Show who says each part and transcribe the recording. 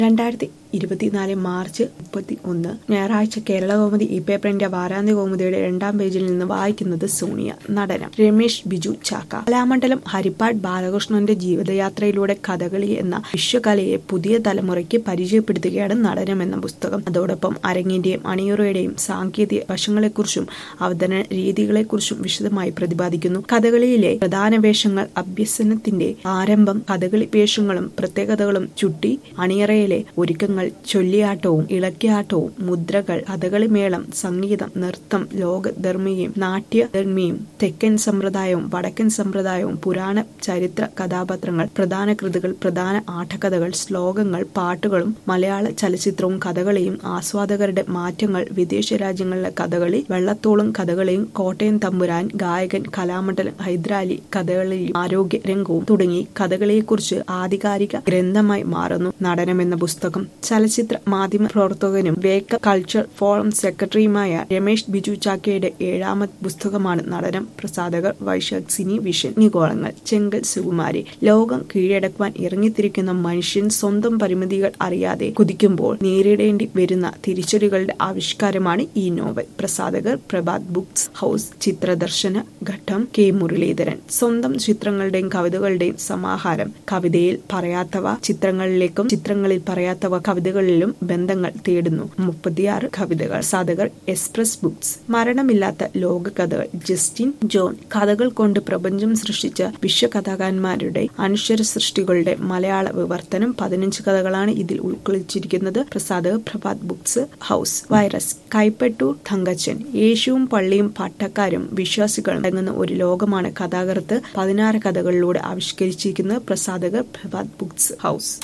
Speaker 1: രണ്ടായിരത്തി ഇരുപത്തിനാല് മാർച്ച് മുപ്പത്തി ഒന്ന് ഞായറാഴ്ച കേരളകൗമുദി ഈ പേപ്പറിന്റെ വാരാന്ത്യ കൗമുദിയുടെ രണ്ടാം പേജിൽ നിന്ന് വായിക്കുന്നത് സോണിയ നടനം രമേശ് ബിജു ചാക്ക കലാമണ്ഡലം ഹരിപ്പാട് ബാലകൃഷ്ണന്റെ ജീവിതയാത്രയിലൂടെ കഥകളി എന്ന വിശ്വകലയെ പുതിയ തലമുറയ്ക്ക് പരിചയപ്പെടുത്തുകയാണ് നടനം എന്ന പുസ്തകം അതോടൊപ്പം അരങ്ങിന്റെയും അണിയുറയുടെയും സാങ്കേതിക വശങ്ങളെക്കുറിച്ചും അവതരണ രീതികളെക്കുറിച്ചും വിശദമായി പ്രതിപാദിക്കുന്നു കഥകളിയിലെ പ്രധാന വേഷങ്ങൾ അഭ്യസനത്തിന്റെ ആരംഭം കഥകളി വേഷങ്ങളും പ്രത്യേകതകളും ചുട്ടി അണിയറയിലെ ഒരുക്കങ്ങൾ ചൊല്ലിയാട്ടവും ഇളക്കിയാട്ടവും മുദ്രകൾ കഥകളി മേളം സംഗീതം നൃത്തം ലോകധർമ്മിയും നാട്യധർമ്മിയും തെക്കൻ സമ്പ്രദായവും വടക്കൻ സമ്പ്രദായവും പുരാണ ചരിത്ര കഥാപാത്രങ്ങൾ പ്രധാന കൃതികൾ പ്രധാന ആട്ടക്കഥകൾ ശ്ലോകങ്ങൾ പാട്ടുകളും മലയാള ചലച്ചിത്രവും കഥകളിയും ആസ്വാദകരുടെ മാറ്റങ്ങൾ വിദേശ രാജ്യങ്ങളിലെ കഥകളി വെള്ളത്തോളും കഥകളിയും കോട്ടയം തമ്പുരാൻ ഗായകൻ കലാമണ്ഡലം ഹൈദരാലി കഥകളിയും ആരോഗ്യ രംഗവും തുടങ്ങി കഥകളിയെക്കുറിച്ച് ആധികാരിക ഗ്രന്ഥമായി മാറുന്നു നടനം എന്ന പുസ്തകം ചലച്ചിത്ര മാധ്യമ പ്രവർത്തകനും വേക്ക കൾച്ചർ ഫോറം സെക്രട്ടറിയുമായ രമേശ് ബിജു ചാക്കയുടെ ഏഴാമത് പുസ്തകമാണ് നടനം പ്രസാധകർ വൈശാഖ് സിനി വിഷൻ നിഗോളങ്ങൾ ചെങ്കൽ സുകുമാരി ലോകം കീഴടക്കുവാൻ ഇറങ്ങിത്തിരിക്കുന്ന മനുഷ്യൻ സ്വന്തം പരിമിതികൾ അറിയാതെ കുതിക്കുമ്പോൾ നേരിടേണ്ടി വരുന്ന തിരിച്ചടികളുടെ ആവിഷ്കാരമാണ് ഈ നോവൽ പ്രസാധകർ പ്രഭാത് ബുക്സ് ഹൗസ് ചിത്രദർശന ഘട്ടം കെ മുരളീധരൻ സ്വന്തം ചിത്രങ്ങളുടെയും കവിതകളുടെയും സമാഹാരം കവിതയിൽ പറയാത്തവ ചിത്രങ്ങളിലേക്കും ചിത്രങ്ങളിൽ പറയാത്തവ കവിതകളിലും ബന്ധങ്ങൾ തേടുന്നു മുപ്പത്തിയാറ് കവിതകൾ സാധകർ എക്സ്പ്രസ് ബുക്സ് മരണമില്ലാത്ത ലോക കഥകൾ ജസ്റ്റിൻ ജോൺ കഥകൾ കൊണ്ട് പ്രപഞ്ചം സൃഷ്ടിച്ച വിശ്വകഥാകാരന്മാരുടെ അനശ്വര സൃഷ്ടികളുടെ മലയാള വിവർത്തനം പതിനഞ്ച് കഥകളാണ് ഇതിൽ ഉൾക്കൊള്ളിച്ചിരിക്കുന്നത് പ്രസാദകർ Prabhat books house virus Kaipattoor Thankachan യേശുവും പള്ളിയും പട്ടക്കാരും വിശ്വാസികളും അടങ്ങുന്ന ഒരു ലോകമാണ് കഥാകൃത്ത് പതിനാറ് കഥകളിലൂടെ ആവിഷ്കരിച്ചിരിക്കുന്നത് പ്രസാദകർ പ്രഭാത് ബുക്സ് ഹൗസ്